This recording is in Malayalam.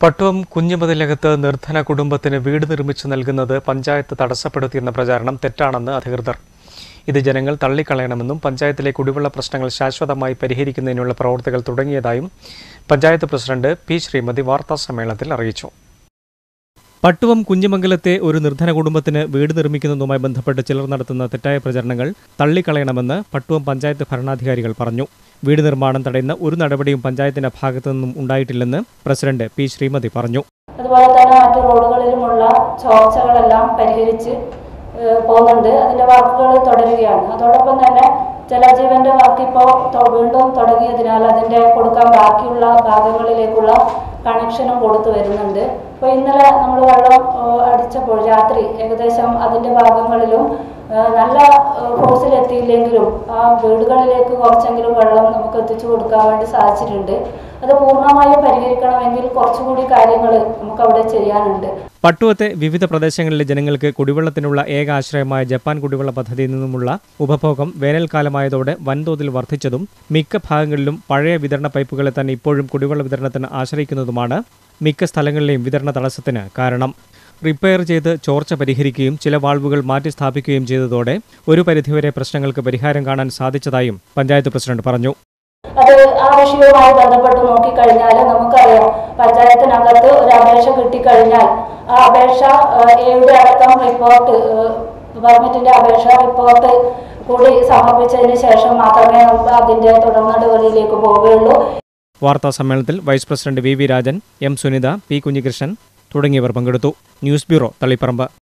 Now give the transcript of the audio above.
പട്ടുവം കുഞ്ഞുമതിലകത്ത് നിർധന കുടുംബത്തിന് വീട് നിർമ്മിച്ചു നൽകുന്നത് പഞ്ചായത്ത് തടസ്സപ്പെടുത്തിയെന്ന പ്രചാരണം തെറ്റാണെന്ന് അധികൃതർ ഇത് ജനങ്ങൾ തള്ളിക്കളയണമെന്നും പഞ്ചായത്തിലെ കുടിവെള്ള പ്രശ്നങ്ങൾ ശാശ്വതമായി പരിഹരിക്കുന്നതിനുള്ള പ്രവൃത്തികൾ തുടങ്ങിയതായും പഞ്ചായത്ത് പ്രസിഡന്റ് പി ശ്രീമതി വാർത്താസമ്മേളനത്തിൽ അറിയിച്ചു പട്ടുവം കുഞ്ഞിമംഗലത്തെ ഒരു നിർധന കുടുംബത്തിന് വീട് നിർമ്മിക്കുന്നതുമായി ബന്ധപ്പെട്ട് ചിലർ നടത്തുന്ന തെറ്റായ പ്രചരണങ്ങൾ തള്ളിക്കളയണമെന്ന് പട്ടുവം പഞ്ചായത്ത് ഭരണാധികാരികൾ പറഞ്ഞു വീട് നിർമ്മാണം തടയുന്ന ഒരു നടപടിയും പഞ്ചായത്തിന്റെ ഭാഗത്തു നിന്നും ഉണ്ടായിട്ടില്ലെന്ന് പ്രസിഡന്റ് പി ശ്രീമതി പറഞ്ഞു അതുപോലെ തന്നെ മറ്റു റോഡുകളിലുമുള്ള ചോർച്ചകളെല്ലാം പരിഹരിച്ച് ഏഹ്, പോകുന്നുണ്ട് അതിന്റെ വർക്കുകൾ തുടരുകയാണ് അതോടൊപ്പം തന്നെ ജലജീവന്റെ വർക്ക് ഇപ്പോൾ വീണ്ടും തുടങ്ങിയതിനാൽ അതിന്റെ കൊടുക്കാൻ ബാക്കിയുള്ള ഭാഗങ്ങളിലേക്കുള്ള കണക്ഷനും കൊടുത്തു വരുന്നുണ്ട് അപ്പോൾ ഇന്നലെ നമ്മൾ വെള്ളം ഏഹ്, അടിച്ചപ്പോൾ രാത്രി ഏകദേശം അതിന്റെ ഭാഗങ്ങളിലും ഏഹ്, നല്ല ഫോഴ്സിൽ എത്തിയില്ലെങ്കിലും ആ വീടുകളിലേക്ക് കുറച്ചെങ്കിലും വെള്ളം നമുക്ക് എത്തിച്ചു കൊടുക്കാൻ വേണ്ടി സാധിച്ചിട്ടുണ്ട് അത് പൂർണ്ണമായും പരിഹരിക്കണമെങ്കിൽ കുറച്ചുകൂടി കാര്യങ്ങൾ നമുക്ക് അവിടെ ചെയ്യാനുണ്ട് പട്ടുവത്തെ വിവിധ പ്രദേശങ്ങളിലെ ജനങ്ങൾക്ക് കുടിവെള്ളത്തിനുള്ള ഏക ആശ്രയമായ ജപ്പാൻ കുടിവെള്ള പദ്ധതിയിൽ നിന്നുമുള്ള ഉപഭോഗം വേനൽക്കാലമായതോടെ വൻതോതിൽ വർദ്ധിച്ചതും മിക്ക ഭാഗങ്ങളിലും പഴയ വിതരണ പൈപ്പുകളെ തന്നെ ഇപ്പോഴും കുടിവെള്ള വിതരണത്തിന് ആശ്രയിക്കുന്നതുമാണ് മിക്ക സ്ഥലങ്ങളിലെയും വിതരണ തടസ്സത്തിന് കാരണം റിപ്പയർ ചെയ്ത് ചോർച്ച പരിഹരിക്കുകയും ചില വാൾവുകൾ മാറ്റി സ്ഥാപിക്കുകയും ചെയ്തതോടെ ഒരു പരിധിവരെ പ്രശ്നങ്ങൾക്ക് പരിഹാരം കാണാൻ സാധിച്ചതായും പഞ്ചായത്ത് പ്രസിഡന്റ് പറഞ്ഞു അത് ആ വിഷയവുമായി ബന്ധപ്പെട്ട് നോക്കിക്കഴിഞ്ഞാൽ നമുക്കറിയാം പഞ്ചായത്തിനകത്ത് ഒരു അപേക്ഷ കിട്ടിക്കഴിഞ്ഞാൽ ആ അപേക്ഷ ഏഹ്, എയുടെ അടക്കം റിപ്പോർട്ട് പെർമിറ്റിന്റെ അപേക്ഷ റിപ്പോർട്ട് കൂടി സമർപ്പിച്ചതിന് ശേഷം മാത്രമേ നമുക്ക് അതിന്റെ തുടർ നടപടിയിലേക്ക് പോവുകയുള്ളൂ വാർത്താ സമ്മേളനത്തിൽ vice president V V Rajan M Sunitha P Kunhikrishnan തുടങ്ങിയവർ പങ്കെടുത്തു ന്യൂസ് ബ്യൂറോ തളിപ്പറമ്പ്